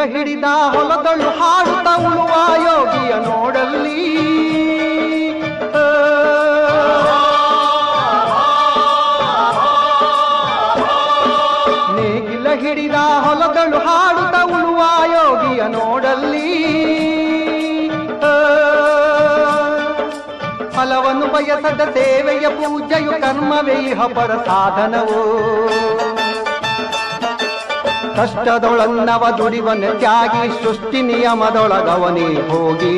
ಹಿಡಿದ ಹೊಲದಳು ಹಾಡುತ್ತ ಉಳುವ ಯೋಗಿಯ ನೋಡಲ್ಲಿ ಆ, ನೇಗಿಲ ಹಿಡಿದ ಹೊಲದಳು ಹಾಡುತ್ತ ಉಳುವ ಯೋಗಿಯ ನೋಡಲ್ಲಿ ಆ, ಫಲವನ್ನು ಬಯಸದ ಸೇವೆಯ ಪೂಜೆಯು ಕರ್ಮವೇ ಇಹ ಪರ ಸಾಧನವು ಕಷ್ಟದೊಳನ್ನವ ದುಡಿವನ ತ್ಯಾಗಿ ಸೃಷ್ಟಿ ನಿಯಮದೊಳಗವನೇ ಹೋಗಿ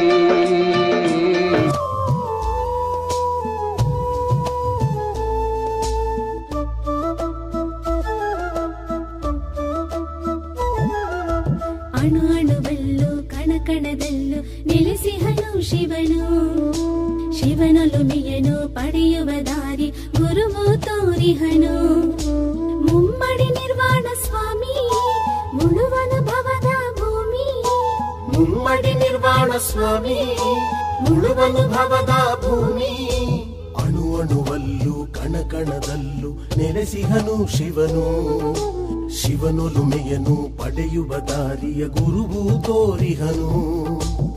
ಅಣು ಅಣುವಲ್ಲೂ ಕಣ ಕಣದಲ್ಲೂ ನೆಲೆಸಿಹನು ಶಿವನು ಶಿವನೊಲುಮೆಯನು ಪಡೆಯುವ ದಾರಿ ಗುರುವು ತೋರಿಹನು ಮುಮ್ಮಡಿ ನಿರ್ವಾಣ ಸ್ವಾಮಿ ಮುಳುವನು ಭವದ ಭೂಮಿ ಮುಮ್ಮಡಿ ನಿರ್ವಾಣ ಸ್ವಾಮಿ ಮುಳುವನು ಭವದ ಭೂಮಿ ಅಣು ಅಣುವಲ್ಲೂ ಕಣ ಕಣದಲ್ಲೂ ನೆಲೆಸಿಹನು ಶಿವನು ಶಿವನೊಲುಮೆಯನು ಪಡೆಯುವ ದಾರಿಯ ಗುರುವು ತೋರಿಹನು